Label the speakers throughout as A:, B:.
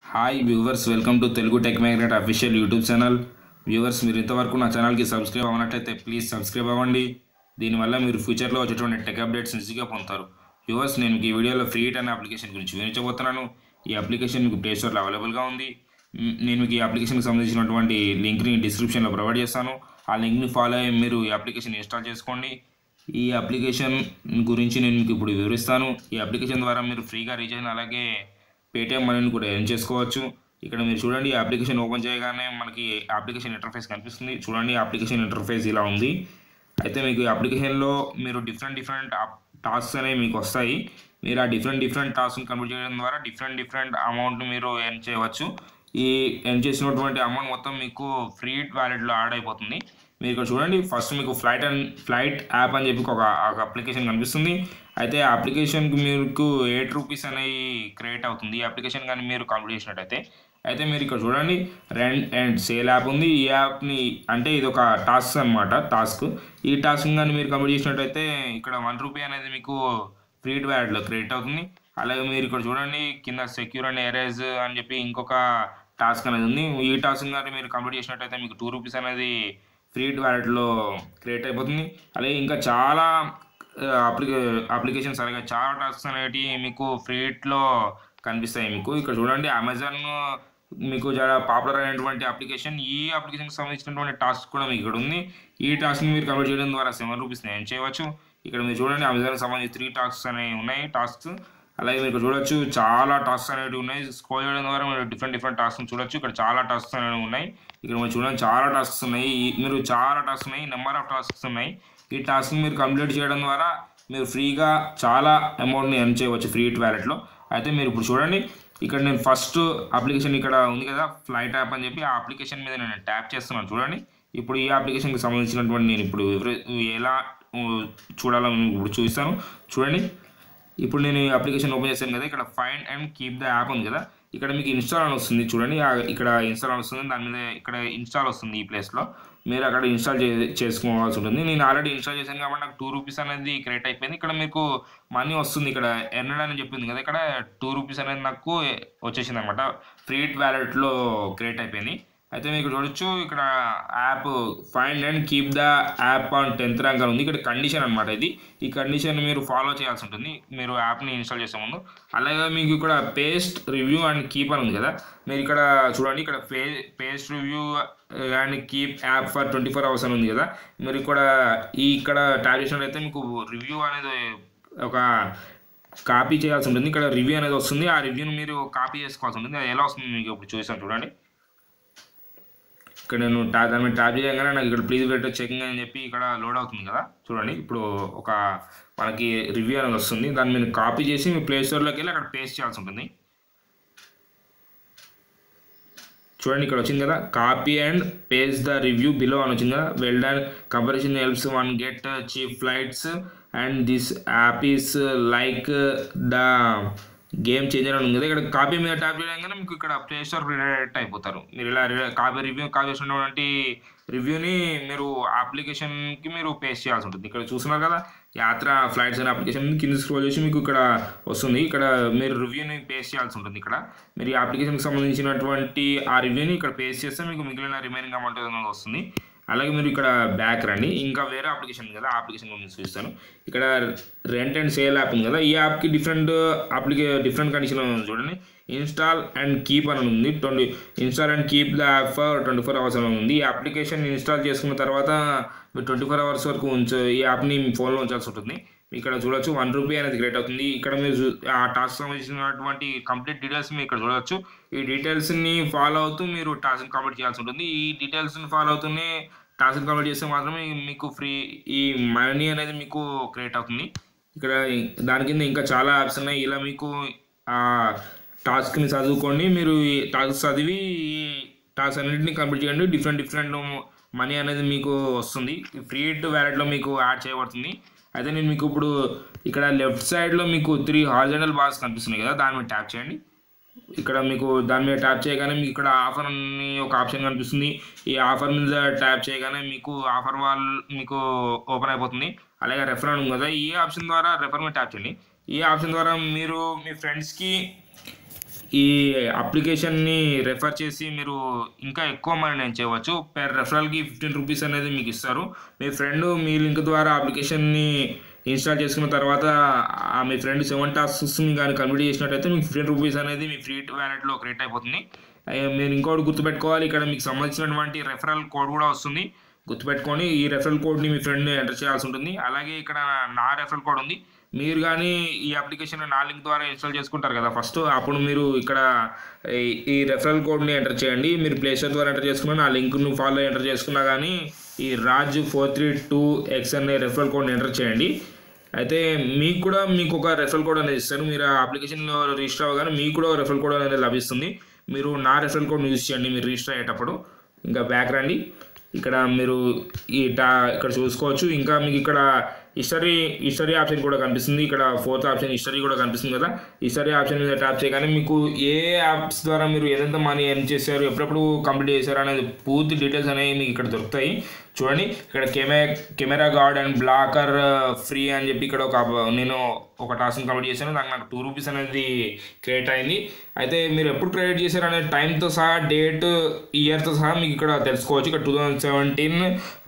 A: hi viewers welcome to Telugu tech magnet official YouTube channel viewers మీరు ఇంతవరకు నా ఛానల్కి సబ్స్క్రైబ్ అవ్వనట్లయితే ప్లీజ్ సబ్స్క్రైబ్ అవ్వండి దీనివల్ల మీరు ఫ్యూచర్లో వచ్చేటువంటి టెక్ అప్డేట్స్ ఈజీగా పొందుతారు వ్యూవర్స్ నేను మీకు ఈ వీడియోలో ఫ్రీ అనే అప్లికేషన్ గురించి వివరించబోతున్నాను ఈ అప్లికేషన్ మీకు ప్లే స్టోర్లో అవైలబుల్గా ఉంది మ్, నేను మీకు ఈ అప్లికేషన్కి సంబంధించినటువంటి లింక్ని డిస్క్రిప్షన్లో ప్రొవైడ్ చేస్తాను ఆ లింక్ని ఫాలో అయ్యి మీరు ఈ అప్లికేషన్ ఇన్స్టాల్ చేసుకోండి ఈ అప్లికేషన్ గురించి నేను మీకు ఇప్పుడు వివరిస్తాను ఈ అప్లికేషన్ ద్వారా మీరు ఫ్రీగా రీఛార్జ్ అలాగే పేటిఎం మనీని కూడా ఎర్న్ చేసుకోవచ్చు ఇక్కడ మీరు చూడండి ఈ అప్లికేషన్ ఓపెన్ చేయగానే మనకి అప్లికేషన్ ఇంటర్ఫేస్ కనిపిస్తుంది చూడండి అప్లికేషన్ ఇంటర్ఫేస్ ఇలా ఉంది అయితే మీకు ఈ అప్లికేషన్లో మీరు డిఫరెంట్ డిఫరెంట్ టాస్క్స్ అనేవి మీకు వస్తాయి మీరు ఆ డిఫరెంట్ డిఫరెంట్ టాస్క్ని కంప్లీట్ చేయడం ద్వారా డిఫరెంట్ డిఫరెంట్ అమౌంట్ మీరు ఎర్న్ చేయవచ్చు ఈ ఎర్న్ చేసినటువంటి అమౌంట్ మొత్తం మీకు ఫ్రీ వ్యాలెట్లో యాడ్ అయిపోతుంది మీరు ఇక్కడ చూడండి ఫస్ట్ మీకు ఫ్లైట్ అండ్ ఫ్లైట్ యాప్ అని చెప్పి ఒక ఒక అప్లికేషన్ కనిపిస్తుంది అయితే ఆ అప్లికేషన్కి మీకు ఎయిట్ రూపీస్ అనేవి క్రియేట్ అవుతుంది ఈ అప్లికేషన్ కానీ మీరు కంప్లీట్ చేసినట్టయితే అయితే మీరు ఇక్కడ చూడండి రెంట్ అండ్ సేల్ యాప్ ఉంది ఈ యాప్ని అంటే ఇది ఒక టాస్క్ అనమాట టాస్క్ ఈ టాస్క్ కానీ మీరు కంప్లీట్ చేసినట్టయితే ఇక్కడ వన్ రూపీ అనేది మీకు ఫ్రీ వ్యాలెట్లో క్రియేట్ అవుతుంది అలాగే మీరు ఇక్కడ చూడండి కింద సెక్యూర్ అండ్ ఎరేజ్ అని చెప్పి ఇంకొక టాస్క్ అనేది ఉంది ఈ టాస్క్ కానీ మీరు కంప్లీట్ చేసినట్టయితే మీకు టూ రూపీస్ అనేది ఫ్రీ వ్యాలెట్లో క్రియేట్ అయిపోతుంది అలాగే ఇంకా చాలా అప్లికే అప్లికేషన్స్ అలాగే చాలా టాస్క్స్ అనేవి మీకు ఫ్రీట్లో కనిపిస్తాయి మీకు ఇక్కడ చూడండి అమెజాన్ మీకు చాలా పాపులర్ అయినటువంటి అప్లికేషన్ ఈ అప్లికేషన్కి సంబంధించినటువంటి టాస్క్ కూడా మీకు ఇక్కడ ఉంది ఈ టాస్క్ని మీరు కంప్లీట్ చేయడం ద్వారా సెవెన్ రూపీస్ ఎర్న్ చేయవచ్చు ఇక్కడ మీరు చూడండి అమెజాన్కి సంబంధించి త్రీ టాస్క్స్ అనేవి ఉన్నాయి టాస్క్స్ అలాగే మీరు ఇక్కడ చూడొచ్చు చాలా టాస్క్స్ అనేవి ఉన్నాయి స్కోర్ చేయడం ద్వారా మీరు డిఫరెంట్ డిఫరెంట్ టాస్క్ చూడొచ్చు ఇక్కడ చాలా టాస్క్స్ అనేవి ఉన్నాయి ఇక్కడ మీరు చూడండి చాలా టాస్క్స్ ఉన్నాయి ఈ- మీరు చాలా టాస్క్ ఉన్నాయి నెంబర్ ఆఫ్ టాస్క్స్ ఉన్నాయి ఈ టాస్క్ మీరు కంప్లీట్ చేయడం ద్వారా మీరు ఫ్రీగా చాలా అమౌంట్ని ఎర్న్ చేయవచ్చు ఫ్రీ వ్యాలెట్లో అయితే మీరు ఇప్పుడు చూడండి ఇక్కడ నేను ఫస్ట్ అప్లికేషన్ ఇక్కడ ఉంది కదా ఫ్లైట్ యాప్ అని చెప్పి ఆ అప్లికేషన్ మీద నేను ట్యాప్ చేస్తున్నాను చూడండి ఇప్పుడు ఈ అప్లికేషన్కి సంబంధించినటువంటి నేను ఇప్పుడు వివరి- ఎలా ఉ, చూడాలో నేను ఇప్పుడు చూపిస్తాను చూడండి ఇప్పుడు నేను ఈ అప్లికేషన్ ఓపెన్ చేశాను కదా ఇక్కడ find and keep the app ఉంది కదా ఇక్కడ మీకు ఇన్స్టాల్ అని వస్తుంది చూడండి ఆ- ఇక్కడ ఇన్స్టాల్ అని వస్తుంది దాని మీద ఇక్కడ ఇన్స్టాల్ వస్తుంది ఈ ప్లేస్లో మీరు అక్కడ ఇన్స్టాల్ చే చేసుకోవాల్సి ఉంటుంది నేను ఆల్రెడీ ఇన్స్టాల్ చేశాను కాబట్టి నాకు టూ రూపీస్ అనేది క్రియేట్ అయిపోయింది ఇక్కడ మీకు మనీ వస్తుంది ఇక్కడ ఎర్నడ్ అని చెప్పింది కదా ఇక్కడ టూ రూపీస్ అనేది నాకు వచ్చేసింది అనమాట ఫ్రీ వ్యాలెట్లో క్రియేట్ అయిపోయింది అయితే మీకు చూడొచ్చు ఇక్కడ app find and keep the app on tenth rank అని ఉంది ఇక్కడ కండిషన్ అనమాట ఇది ఈ కండిషన్ మీరు ఫాలో చేయాల్సి ఉంటుంది మీరు యాప్ని ఇన్స్టాల్ చేసే ముందు అలాగే మీకు ఇక్కడ పేస్ట్ రివ్యూ అండ్ కీప్ అని ఉంది కదా మీరు ఇక్కడ చూడండి ఇక్కడ pay paste review and keep app for twenty four hours అని ఉంది కదా మీరు ఇక్కడ ఈ ఇక్కడ ట్యాప్ చేసినట్లయితే మీకు రివ్యూ అనేది ఒక కాపీ చేయాల్సి ఉంటుంది ఇక్కడ రివ్యూ అనేది వస్తుంది ఆ రివ్యూని మీరు కాపీ చేసుకోవాల్సి ఉంటుంది అది ఎలా వస్తుంది మీకు ఇప్పుడు చూసాను చూడండి ఇక్కడ నేను ట్యాప్ దాని మీద ట్యాప్ చేయగానే నాకు ఇక్కడ ప్లీజ్ వెయిట్ చెకింగ్ అని చెప్పి ఇక్కడ లోడ్ అవుతుంది కదా చూడండి ఇప్పుడు ఒక మనకి రివ్యూ అనేది వస్తుంది దాన్ని మీరు కాపీ చేసి మీ ప్లే స్టోర్లోకి వెళ్ళి అక్కడ పేస్ట్ చేయాల్సి ఉంటుంది చూడండి ఇక్కడ వచ్చింది కదా copy and page the review below అని వచ్చింది కదా well done comparison helps one get cheap flights and this app is like the game changer అని ఉంది కదా ఇక్కడ కాపీ మీద ట్యాప్ చేయగానే మీకు ఇక్కడ ప్లే స్టోర్ రిలేట్ అయిపోతారు మీరు ఇలా కాపీ రివ్యూ కాపీ చేసినటువంటి రివ్యూని మీరు అప్లికేషన్కి మీరు పేస్ట్ చేయాల్సి ఉంటుంది ఇక్కడ చూస్తున్నారు కదా యాత్ర ఫ్లైట్స్ అనే అప్లికేషన్ కింద స్క్రోల్ చేసి మీకు ఇక్కడ వస్తుంది ఇక్కడ మీరు రివ్యూని పేస్ట్ చేయాల్సి ఉంటుంది ఇక్కడ మీరు ఈ అప్లికేషన్కి సంబంధించినటువంటి ఆ రివ్యూని ఇక్కడ పేస్ట్ చేస్తే మీకు మిగిలిన రిమైనింగ్ అమౌంట్ అనేది వస్తుంది అలాగే మీరు ఇక్కడ బ్యాక్ రండి ఇంకా వేరే అప్లికేషన్ ఉంది కదా ఆ అప్లికేషన్ గురించి చూపిస్తాను ఇక్కడ రెంట్ అండ్ సేల్ యాప్ ఉంది కదా ఈ యాప్కి డిఫరెంట్ అప్లికే డిఫరెంట్ కండిషన్ ఉంది చూడండి ఇన్స్టాల్ అండ్ కీప్ అని ఉంది twenty install and keep the app for twenty four hours అని ఉంది ఈ అప్లికేషన్ ఇన్స్టాల్ చేసుకున్న తర్వాత మీరు ట్వంటీ ఫోర్ అవర్స్ వరకు ఉంచు ఈ యాప్ని మీ ఫోన్లో ఉంచాల్సి ఉంటుంది ఇక్కడ చూడొచ్చు వన్ రూపీ అనేది క్రియేట్ అవుతుంది ఇక్కడ మీరు చూ- ఆ టాస్క్ సంబంధించినటువంటి కంప్లీట్ డీటెయిల్స్ మీరు ఇక్కడ చూడొచ్చు ఈ డీటెయిల్స్ని ఫాలో అవుతూ మీరు టాస్క్ కంప్లీట్ చేయాల్సి ఉంటుంది ఈ డీటెయిల్స్ని ఫాలో అవుతూనే టాస్క్ కంప్లీట్ చేస్తే మాత్రమే మీకు ఫ్రీ ఈ మనీ అనేది మీకు క్రియేట్ అవుతుంది ఇక్కడ దాని కింద ఇంకా చాలా యాప్స్ ఉన్నాయి ఇలా మీకు ఆ టాస్క్ని చదువుకోండి మీరు ఈ టాస్క్ చదివి ఈ టాస్క్ అన్నింటినీ కంప్లీట్ చేయండి డిఫరెంట్ డిఫరెంట్ మనీ అనేది మీకు వస్తుంది ఫ్రీ టు వ్యాలెట్లో మీకు యాడ్ చేయబడుతుంది అయితే నేను మీకు ఇప్పుడు ఇక్కడ లెఫ్ట్ సైడ్లో మీకు త్రీ హార్జెంటల్ బార్స్ కనిపిస్తున్నాయి కదా దాని మీద ట్యాప్ చేయండి ఇక్కడ మీకు దాని మీద ట్యాప్ చేయగానే మీకు ఇక్కడ ఆఫర్ అని ఒక ఆప్షన్ కనిపిస్తుంది ఈ ఆఫర్ మీద ట్యాప్ చేయగానే మీకు ఆఫర్ వాల్ మీకు ఓపెన్ అయిపోతుంది అలాగే రెఫర్ అని ఉంది కదా ఈ ఆప్షన్ ద్వారా రెఫర్ మీద ట్యాప్ చేయండి ఈ ఆప్షన్ ద్వారా మీరు మీ ఫ్రెండ్స్కి ఈ అప్లికేషన్ని రెఫర్ చేసి మీరు ఇంకా ఎక్కువ మనీ నేను చేయవచ్చు పెర్ రెఫరల్కి ఫిఫ్టీన్ రూపీస్ అనేది మీకు ఇస్తారు మీ ఫ్రెండ్ మీ లింక్ ద్వారా అప్లికేషన్ని ఇన్స్టాల్ చేసుకున్న తర్వాత ఆ మీ ఫ్రెండ్ సెవెన్ టాస్క్స్ని కానీ కంప్లీట్ చేసినట్టయితే మీకు ఫిఫ్టీన్ రూపీస్ అనేది మీ ఫ్రీ వ్యాలెట్లో క్రియేట్ అయిపోతుంది అయ్యా, మీరు ఇంకోటి గుర్తుపెట్టుకోవాలి ఇక్కడ మీకు సంబంధించినటువంటి రెఫరల్ కోడ్ కూడా వస్తుంది గుర్తుపెట్టుకొని ఈ రెఫరల్ కోడ్ని మీ ఫ్రెండ్ ఎంటర్ చేయాల్సి ఉంటుంది అలాగే ఇక్కడ నా రెఫరల్ కోడ్ ఉంది మీరు కానీ ఈ అప్లికేషన్ నా లింక్ ద్వారా ఇన్స్టాల్ చేసుకుంటారు కదా ఫస్ట్ అప్పుడు మీరు ఇక్కడ ఈ- ఈ రెఫరల్ కోడ్ని ఎంటర్ చేయండి మీరు ప్లే స్టోర్ ద్వారా ఎంటర్ చేసుకున్నా నా లింక్ను ఫాలో ఎంటర్ చేసుకున్నా కానీ ఈ Raj four three two X అనే రెఫరల్ కోడ్ని ఎంటర్ చేయండి అయితే మీకు కూడా మీకు ఒక రెఫరల్ కోడ్ అనేది ఇస్తారు మీరు ఆ అప్లికేషన్లో రిజిస్టర్ అవ్వగానే మీకు కూడా ఒక రెఫరల్ కోడ్ అనేది లభిస్తుంది మీరు నా రెఫరల్ కోడ్ యూజ్ చేయండి మీరు రిజిస్టర్ అయ్యేటప్పుడు ఇంకా బ్యాక్ రండి ఇక్కడ మీరు ఈ టా ఇక్కడ చూసుకోవచ్చు ఇంకా మీకు ఇక్కడ హిస్టరీ హిస్టరీ ఆప్షన్ కూడా కనిపిస్తుంది ఇక్కడ ఫోర్త్ ఆప్షన్ హిస్టరీ కూడా కనిపిస్తుంది కదా హిస్టరీ ఆప్షన్ మీద ట్యాప్ చేయగానే మీకు ఏ యాప్స్ ద్వారా మీరు ఎంత మనీ ఎర్న్ చేశారు ఎప్పుడెప్పుడు కంప్లీట్ చేశారు అనేది పూర్తి డీటెయిల్స్ అనేవి మీకు ఇక్కడ దొరుకుతాయి చూడండి ఇక్కడ కెమె camera guard and blocker free అని చెప్పి ఇక్కడ ఒక నేను ఒక టాస్క్ కంప్లీట్ చేశాను దానికి నాకు టూ రూపీస్ అనేది క్రియేట్ అయింది అయితే మీరు ఎప్పుడు క్రియేట్ చేశారు అనే టైంతో సహా డేట్ ఇయర్తో సహా మీకు ఇక్కడ తెలుసుకోవచ్చు ఇక్కడ two thousand seventeen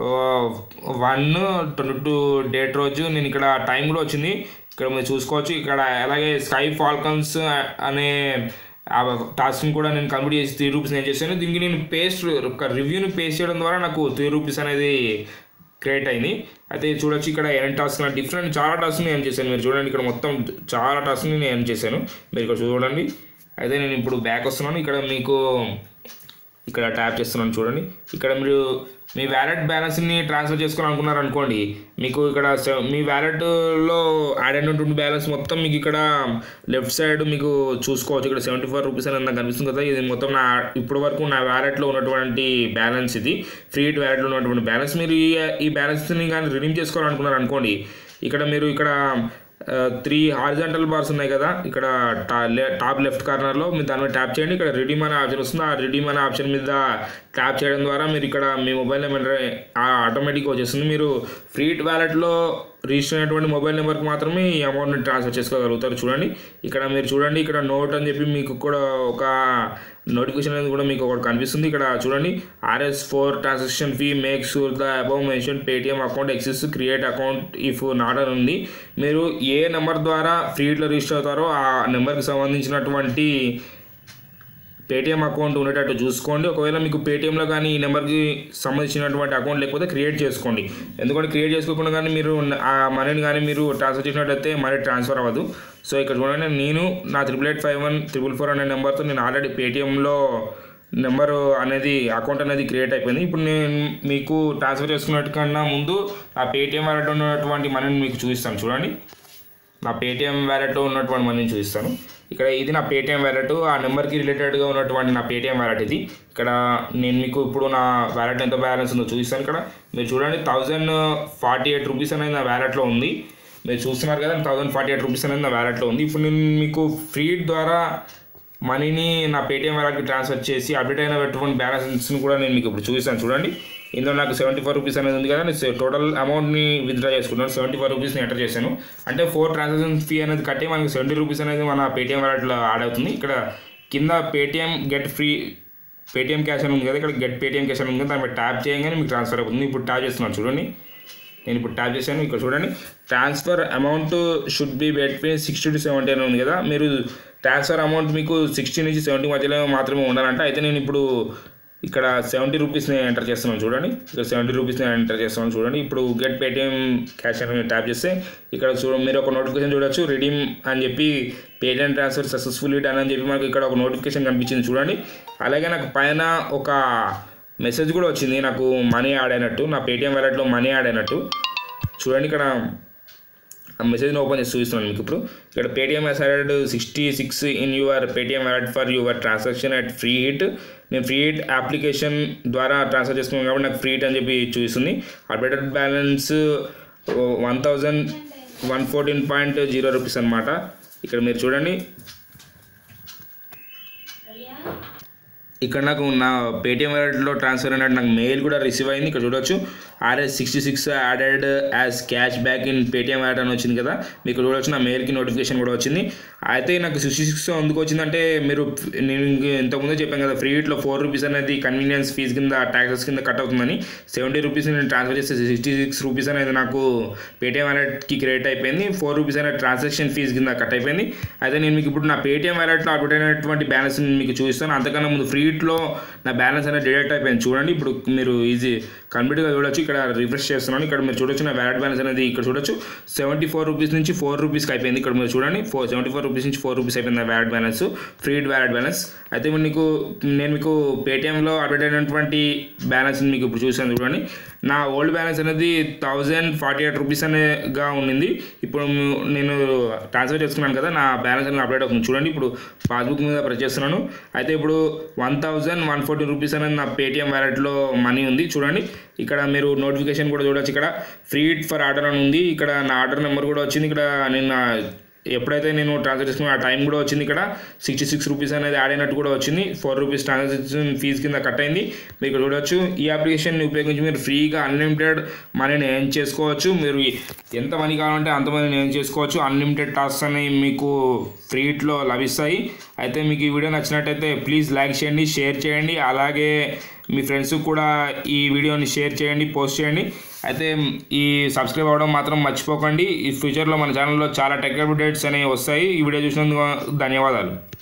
A: one twenty two date రోజు నేను ఇక్కడ టైం కూడా వచ్చింది ఇక్కడ మీరు చూసుకోవచ్చు ఇక్కడ అలాగే స్కై ఫాల్కన్స్ అనే ఆ టాస్క్ని కూడా నేను కంప్లీట్ చేసి త్రీ రూపీస్ నేను చేశాను దీనికి నేను పేస్ట్ ఒక రివ్యూని పేస్ట్ చేయడం ద్వారా నాకు త్రీ రూపీస్ అనేది క్రియేట్ అయింది అయితే చూడొచ్చు ఇక్కడ ఎన్ని టాస్క్ డిఫరెంట్ చాలా టాస్క్ నేను చేశాను మీరు చూడండి ఇక్కడ మొత్తం చాలా టాస్క్ని నేను ఎర్న్ చేశాను మీరు ఇక్కడ చూడండి అయితే నేను ఇప్పుడు బ్యాక్ వస్తున్నాను ఇక్కడ మీకు ఇక్కడ ట్యాప్ చేస్తున్నాను చూడండి ఇక్కడ మీరు మీ వ్యాలెట్ బ్యాలెన్స్ని ట్రాన్స్ఫర్ చేసుకోవాలి అనుకున్నారు అనుకోండి మీకు ఇక్కడ సె- మీ వ్యాలెట్లో యాడ్ అయినటువంటి బ్యాలెన్స్ మొత్తం మీకు ఇక్కడ లెఫ్ట్ సైడ్ మీకు చూసుకోవచ్చు ఇక్కడ సెవెంటీ ఫోర్ రూపీస్ అనేది నాకు కనిపిస్తుంది కదా ఇది మొత్తం నా ఇప్పటి వరకు నా వ్యాలెట్లో ఉన్నటువంటి బ్యాలెన్స్ ఇది ఫ్రీ వ్యాలెట్లో ఉన్నటువంటి బ్యాలెన్స్ మీరు ఈ ఈ బ్యాలెన్స్ని కానీ రిడీమ్ చేసుకోవాలనుకున్నారు అనుకోండి ఇక్కడ మీరు ఇక్కడ త్రీ హారిజాంటల్ బార్స్ ఉన్నాయి కదా ఇక్కడ టా లే- టాప్ లెఫ్ట్ కార్నర్లో మీరు దాని మీద ట్యాప్ చేయండి ఇక్కడ రిడీమ్ అనే ఆప్షన్ వస్తుంది ఆ రిడీమ్ అనే ఆప్షన్ మీద ట్యాప్ చేయడం ద్వారా మీరు ఇక్కడ మీ మొబైల్ నెంబర్ ఆటోమేటిక్గా వచ్చేస్తుంది మీరు ఫ్రీ వ్యాలెట్లో రిజిస్టర్ అయినటువంటి మొబైల్ నెంబర్కి మాత్రమే ఈ అమౌంట్ని ట్రాన్స్ఫర్ చేసుకోగలుగుతారు చూడండి ఇక్కడ మీరు చూడండి ఇక్కడ నోట్ అని చెప్పి మీకు కూడా ఒక నోటిఫికేషన్ అనేది కూడా మీకు ఒకటి కనిపిస్తుంది ఇక్కడ చూడండి RS four transaction fee make sure the above mention Paytm account exists create account if not అని ఉంది మీరు ఏ నెంబర్ ద్వారా ఫ్రీట్లో రిజిస్టర్ అవుతారో ఆ నెంబర్కి సంబంధించినటువంటి పేటిఎం అకౌంట్ ఉండేటట్టు చూసుకోండి ఒకవేళ మీకు పేటిఎంలో కానీ ఈ నెంబర్కి సంబంధించినటువంటి అకౌంట్ లేకపోతే క్రియేట్ చేసుకోండి ఎందుకంటే క్రియేట్ చేసుకోకుండా కానీ మీరు ఆ మనీని కానీ మీరు ట్రాన్స్ఫర్ చేసినట్లయితే మనీ ట్రాన్స్ఫర్ అవ్వదు సో ఇక్కడ చూడండి నేను నా triple eight five one triple four అనే నెంబర్తో నేను ఆల్రెడీ పేటిఎంలో నెంబర్ అనేది అకౌంట్ అనేది క్రియేట్ అయిపోయింది ఇప్పుడు నేను మీకు ట్రాన్స్ఫర్ చేసుకున్నట్టు కన్నా ముందు ఆ పేటిఎం వాలెట్ ఉన్నటువంటి మనీని మీకు చూపిస్తాను చూడండి నా పేటిఎం వ్యాలెట్లో ఉన్నటువంటి మనీని చూపిస్తాను ఇక్కడ ఇది నా పేటిఎం వ్యాలెట్ ఆ నెంబర్కి రిలేటెడ్గా ఉన్నటువంటి నా పేటిఎం వ్యాలెట్ ఇది ఇక్కడ నేను మీకు ఇప్పుడు నా వ్యాలెట్ ఎంత బ్యాలెన్స్ ఉందో చూపిస్తాను ఇక్కడ మీరు చూడండి థౌజండ్ ఫార్టీ ఎయిట్ రూపీస్ అనేది నా వ్యాలెట్లో ఉంది మీరు చూస్తున్నారు కదా థౌజండ్ ఫార్టీ ఎయిట్ రూపీస్ అనేది నా వ్యాలెట్లో ఉంది ఇప్పుడు నేను మీకు ఫ్రీ ద్వారా మనీని నా పేటిఎం వ్యాలెట్కి ట్రాన్స్ఫర్ చేసి అప్డేట్ అయినటువంటి బ్యాలెన్స్ని కూడా నేను మీకు ఇప్పుడు చూపిస్తాను చూడండి ఇందులో నాకు సెవెంటీ ఫోర్ రూపీస్ అనేది ఉంది కదా నేను టోటల్ అమౌంట్ని విత్డ్రా చేసుకున్నాను సెవెంటీ ఫోర్ రూపీస్ని ఎంటర్ చేశాను అంటే ఫోర్ ట్రాన్సాక్షన్ ఫీ అనేది కట్టి మనకి సెవెంటీ రూపీస్ అనేది మన పేటిఎం వ్యాలెట్లో యాడ్ అవుతుంది ఇక్కడ కింద Paytm get free Paytm cash అని ఉంది కదా ఇక్కడ గెట్ పేటిఎం క్యాష్ అని ఉంది కదా దాని మీద ట్యాప్ చేయగానే మీకు ట్రాన్స్ఫర్ అవుతుంది ఇప్పుడు ట్యాప్ చేస్తున్నాను చూడండి నేను ఇప్పుడు ట్యాప్ చేశాను ఇక్కడ చూడండి transfer amount should be between sixty to seventy అని ఉంది కదా మీరు ట్రాన్స్ఫర్ అమౌంట్ మీకు సిక్స్టీ నుంచి సెవెంటీ మధ్యలో మాత్రమే ఉండాలంటే అయితే నేను ఇప్పుడు ఇక్కడ సెవెంటీ రూపీస్ని ఎంటర్ చేస్తున్నాను చూడండి ఇక్కడ సెవెంటీ రూపీస్ని ఎంటర్ చేస్తున్నాను చూడండి ఇప్పుడు గెట్ పేటిఎం క్యాష్ అని ట్యాప్ చేస్తే ఇక్కడ చూడ మీరు ఒక నోటిఫికేషన్ చూడొచ్చు రిడీమ్ అని చెప్పి పేటిఎం ట్రాన్స్ఫర్ సక్సెస్ఫుల్లీ డన్ అని చెప్పి మనకి ఇక్కడ ఒక నోటిఫికేషన్ కనిపించింది చూడండి అలాగే నాకు పైన ఒక మెసేజ్ కూడా వచ్చింది నాకు మనీ యాడ్ అయినట్టు నా పేటిఎం వ్యాలెట్లో మనీ యాడ్ అయినట్టు చూడండి ఇక్కడ ఆ మెసేజ్ని ఓపెన్ చేసి చూపిస్తున్నాను మీకు ఇప్పుడు ఇక్కడ Paytm aside sixty six in your Paytm wallet for your transaction at free hit నేను ఫ్రీ హిట్ అప్లికేషన్ ద్వారా ట్రాన్స్ఫర్ చేసుకున్నాను కాబట్టి నాకు ఫ్రీ హిట్ అని చెప్పి చూపిస్తుంది updated balance one thousand one fourteen point zero rupees అనమాట ఇక్కడ మీరు చూడండి ఇక్కడ నాకు నా పేటిఎం వ్యాలెట్లో ట్రాన్స్ఫర్ అయినట్టు నాకు మెయిల్ కూడా రిసీవ్ అయింది ఇక్కడ చూడొచ్చు RS sixty six added as cash back in Paytm wallet అని వచ్చింది కదా మీకు చూడొచ్చు నా మెయిల్కి నోటిఫికేషన్ కూడా వచ్చింది అయితే నాకు సిక్స్టీ సిక్స్ ఎందుకు వచ్చిందంటే మీరు నేను ఇంక ఇంతకుముందే చెప్పాను కదా ఫ్రీ ఇట్లో ఫోర్ రూపీస్ అనేది కన్వీనియన్స్ ఫీజ్ కింద ట్యాక్సెస్ కింద కట్ అవుతుందని సెవెంటీ రూపీస్ నేను ట్రాన్స్ఫర్ చేస్తే సిక్స్టీ సిక్స్ రూపీస్ అనేది నాకు పేటీఎం వ్యాలెట్కి క్రెడిట్ అయిపోయింది ఫోర్ రూపీస్ అనేది ట్రాన్సాక్షన్ ఫీజ్ కింద కట్ అయిపోయింది అయితే నేను మీకు ఇప్పుడు నా పేటీఎం వ్యాలెట్లో అప్డేట్ అయినటువంటి బ్యాలెన్స్ మీకు చూపిస్తాను అంతకన్నా ముందు ఫ్రీ ఇట్లో నా బ్యాలెన్స్ అనేది డిడక్ట్ అయిపోయింది చూడండి ఇప్పుడు మీరు ఈజీ కంప్లీట్గా చూడొచ్చు ఇక్కడ రిఫ్రెష్ చేస్తున్నాను ఇక్కడ మీరు చూడొచ్చు నా వ్యాలెట్ బ్యాలెన్స్ అనేది ఇక్కడ చూడొచ్చు సెవెంటీ ఫోర్ రూపీస్ నుంచి ఫోర్ రూపీస్కి అయిపోయింది ఇక్కడ మీరు చూడండి ఫోర్ సెవెంటీ ఫోర్ రూపీస్ నుంచి ఫోర్ రూపీస్ అయిపోయింది నా wallet balance free wallet balance అయితే ఇప్పుడు నీకు నేను మీకు పేటీఎంలో అప్డేట్ అయినటువంటి బ్యాలెన్స్ మీకు ఇప్పుడు చూసాను చూడండి నా ఓల్డ్ బ్యాలెన్స్ అనేది థౌజండ్ ఫార్టీ ఎయిట్ రూపీస్ అనేగా ఉండింది ఇప్పుడు నేను ట్రాన్స్ఫర్ చేసుకున్నాను కదా నా బ్యాలెన్స్ అనేది అప్డేట్ అవుతుంది చూడండి ఇప్పుడు పాస్బుక్ మీద ప్రెస్ చేస్తున్నాను అయితే ఇప్పుడు one thousand one forty rupees అనేది నా పేటిఎం వ్యాలెట్లో మనీ ఉంది చూడండి ఇక్కడ మీరు నోటిఫికేషన్ కూడా చూడొచ్చు ఇక్కడ ఫ్రీ ఫర్ ఆర్డర్ అని ఉంది ఇక్కడ నా ఆర్డర్ నెంబర్ కూడా వచ్చింది ఇక్కడ నేను నా ఎప్పుడైతే నేను ట్రాన్స్ఫర్ చేసుకున్న ఆ టైం కూడా వచ్చింది ఇక్కడ సిక్స్టీ సిక్స్ రూపీస్ అనేది యాడ్ అయినట్టు కూడా వచ్చింది ఫోర్ రూపీస్ ట్రాన్సాక్షన్ ఫీజ్ కింద కట్ అయింది మీరు ఇక్కడ చూడొచ్చు ఈ అప్లికేషన్ని ఉపయోగించి మీరు ఫ్రీగా అన్లిమిటెడ్ మనీని ఎర్న్ చేసుకోవచ్చు మీరు ఎంత మనీ కావాలంటే అంత మనీని ఎర్న్ చేసుకోవచ్చు అన్లిమిటెడ్ టాస్క్స్ అనేవి మీకు ఫ్రీట్లో లభిస్తాయి అయితే మీకు ఈ వీడియో నచ్చినట్టయితే ప్లీజ్ లైక్ చేయండి షేర్ చేయండి అలాగే మీ ఫ్రెండ్స్కి కూడా ఈ వీడియోని షేర్ చేయండి పోస్ట్ చేయండి అయితే ఈ సబ్స్క్రైబ్ అవ్వడం మాత్రం మర్చిపోకండి ఈ ఫ్యూచర్లో మన ఛానల్లో చాలా టెక్ అప్డేట్స్ అనేవి వస్తాయి ఈ వీడియో చూసినందుకు ధన్యవాదాలు